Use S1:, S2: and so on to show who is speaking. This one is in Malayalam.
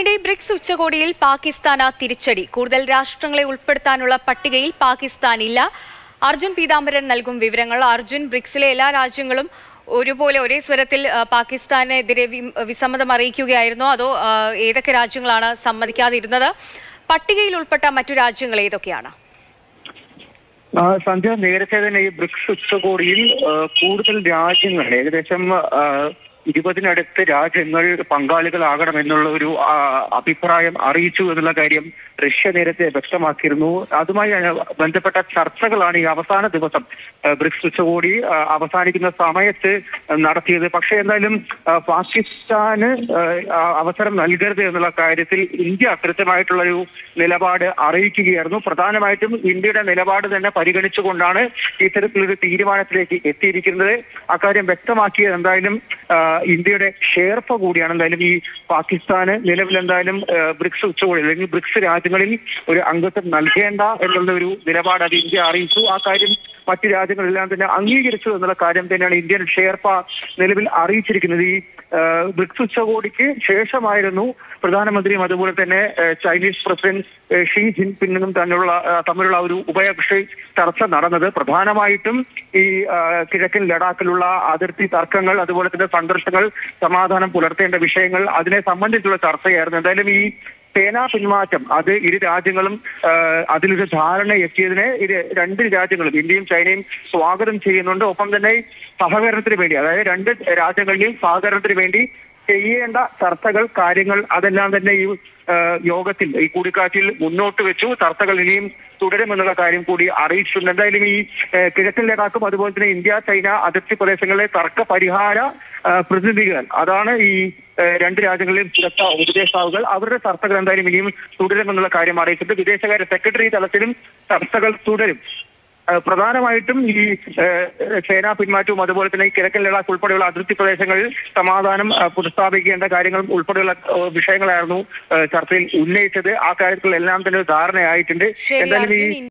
S1: അതിനിടെ ബ്രിക്സ് ഉച്ചകോടിയിൽ പാകിസ്ഥാന് തിരിച്ചടി കൂടുതൽ രാഷ്ട്രങ്ങളെ ഉൾപ്പെടുത്താനുള്ള പട്ടികയിൽ പാകിസ്ഥാൻ ഇല്ല അർജുൻ പീതാംബരൻ നൽകും വിവരങ്ങൾ അർജുൻ ബ്രിക്സിലെ എല്ലാ രാജ്യങ്ങളും ഒരുപോലെ ഒരേ സ്വരത്തിൽ ആ, പാകിസ്ഥാനെതിരെ വി- വിസമ്മതം അറിയിക്കുകയായിരുന്നോ അതോ ആ, ഏതൊക്കെ രാജ്യങ്ങളാണ് സമ്മതിക്കാതിരുന്നത് പട്ടികയിൽ ഉൾപ്പെട്ട മറ്റു രാജ്യങ്ങൾ ഏതൊക്കെയാണ്
S2: ആ, സന്ധ്യ നേരത്തെ തന്നെ ഈ ബ്രിക്സ് ഉച്ചകോടിയിൽ ആ, കൂടുതൽ രാജ്യങ്ങൾ ഏകദേശം ആ, ഇരുപതിനടുത്ത് രാജ്യങ്ങൾ പങ്കാളികളാകണമെന്നുള്ള ഒരു ആ, അഭിപ്രായം അറിയിച്ചു എന്നുള്ള കാര്യം റഷ്യ നേരത്തെ വ്യക്തമാക്കിയിരുന്നു അതുമായി ബന്ധപ്പെട്ട ചർച്ചകളാണ് ഈ അവസാന ദിവസം ആ, ബ്രിക്സ് ഉച്ചകോടി ആ, അവസാനിക്കുന്ന സമയത്ത് നടത്തിയത് പക്ഷേ എന്തായാലും ആ, പാകിസ്ഥാന് ആ, അവസരം നൽകരുത് എന്നുള്ള കാര്യത്തിൽ ഇന്ത്യ കൃത്യമായിട്ടുള്ള ഒരു നിലപാട് അറിയിക്കുകയായിരുന്നു പ്രധാനമായിട്ടും ഇന്ത്യയുടെ നിലപാട് തന്നെ പരിഗണിച്ചുകൊണ്ടാണ് ഇത്തരത്തിലൊരു തീരുമാനത്തിലേക്ക് എത്തിയിരിക്കുന്നത് അക്കാര്യം വ്യക്തമാക്കിയത് എന്തായാലും ആ, ഇന്ത്യയുടെ ഷെയർഫ കൂടിയാണ് എന്തായാലും ഈ പാകിസ്ഥാന് നിലവിൽ എന്തായാലും ആ, ബ്രിക്സ് ഉച്ചകോടി അല്ലെങ്കിൽ ബ്രിക്സ് രാജ്യങ്ങളിൽ ഒരു അംഗത്വം നൽകേണ്ട എന്നുള്ള ഒരു നിലപാട് അത് ഇന്ത്യ അറിയിച്ചു ആ കാര്യം മറ്റു രാജ്യങ്ങളെല്ലാം തന്നെ അംഗീകരിച്ചു എന്നുള്ള കാര്യം തന്നെയാണ് ഇന്ത്യൻ ഷെയർഫ നിലവിൽ അറിയിച്ചിരിക്കുന്നത് ഈ ആ, ബ്രിക്സ് ഉച്ചകോടിക്ക് ശേഷമായിരുന്നു പ്രധാനമന്ത്രിയും അതുപോലെ തന്നെ ആ, ചൈനീസ് പ്രസിഡന്റ് ആ, ഷീ ജിൻപിങ്ങും തമ്മിലുള്ള ആ, തമ്മിലുള്ള ഒരു ഉഭയകക്ഷി ചർച്ച നടന്നത് പ്രധാനമായിട്ടും ഈ ആ, കിഴക്കൻ ലഡാക്കിലുള്ള അതിർത്തി തർക്കങ്ങൾ അതുപോലെ തന്നെ സംഘർഷങ്ങൾ സമാധാനം പുലർത്തേണ്ട വിഷയങ്ങൾ അതിനെ സംബന്ധിച്ചുള്ള ചർച്ചയായിരുന്നു എന്തായാലും ഈ സേനാ പിന്മാറ്റം അത് ഇരു രാജ്യങ്ങളും ആ, അതിലൊരു ധാരണ എത്തിയതിനെ ഇത് രണ്ട് രാജ്യങ്ങളും ഇന്ത്യയും ചൈനയും സ്വാഗതം ചെയ്യുന്നുണ്ട് ഒപ്പം തന്നെ സഹകരണത്തിന് വേണ്ടി അതായത് രണ്ട് രാജ്യങ്ങളുടെയും സഹകരണത്തിന് വേണ്ടി ചെയ്യേണ്ട ചർച്ചകൾ കാര്യങ്ങൾ അതെല്ലാം തന്നെ ഈ ആ, യോഗത്തിൽ ഈ കൂടിക്കാഴ്ചയിൽ മുന്നോട്ട് വെച്ചു ചർച്ചകൾ ഇനിയും തുടരുമെന്നുള്ള കാര്യം കൂടി അറിയിച്ചിട്ടുണ്ട് എന്തായാലും ഈ ആ, കിഴക്കൻ ലഡാക്കും അതുപോലെ തന്നെ ഇന്ത്യ ചൈന അതിർത്തി പ്രദേശങ്ങളിലെ തർക്ക പരിഹാര ആ, പ്രതിനിധികൾ അതാണ് ഈ ആ, രണ്ട് രാജ്യങ്ങളിലെയും സുരക്ഷാ ഉപദേഷ്ടാവുകൾ അവരുടെ ചർച്ചകൾ എന്തായാലും ഇനിയും തുടരുമെന്നുള്ള കാര്യം അറിയിച്ചിട്ടുണ്ട് വിദേശകാര്യ സെക്രട്ടറി തലത്തിലും ചർച്ചകൾ തുടരും ആ, പ്രധാനമായിട്ടും ഈ ആ, സേനാ പിന്മാറ്റവും അതുപോലെ തന്നെ ഈ കിഴക്കൻ ലഡാക്ക് ഉൾപ്പെടെയുള്ള അതിർത്തി പ്രദേശങ്ങളിൽ സമാധാനം ആ, പുനഃസ്ഥാപിക്കേണ്ട കാര്യങ്ങളും ഉൾപ്പെടെയുള്ള ആ, വിഷയങ്ങളായിരുന്നു ആ, ചർച്ചയിൽ ഉന്നയിച്ചത് ആ കാര്യത്തിലെല്ലാം തന്നെ ഒരു ധാരണയായിട്ടുണ്ട്
S1: ശരി
S2: എന്തായാലും ഈ
S1: അർജുൻ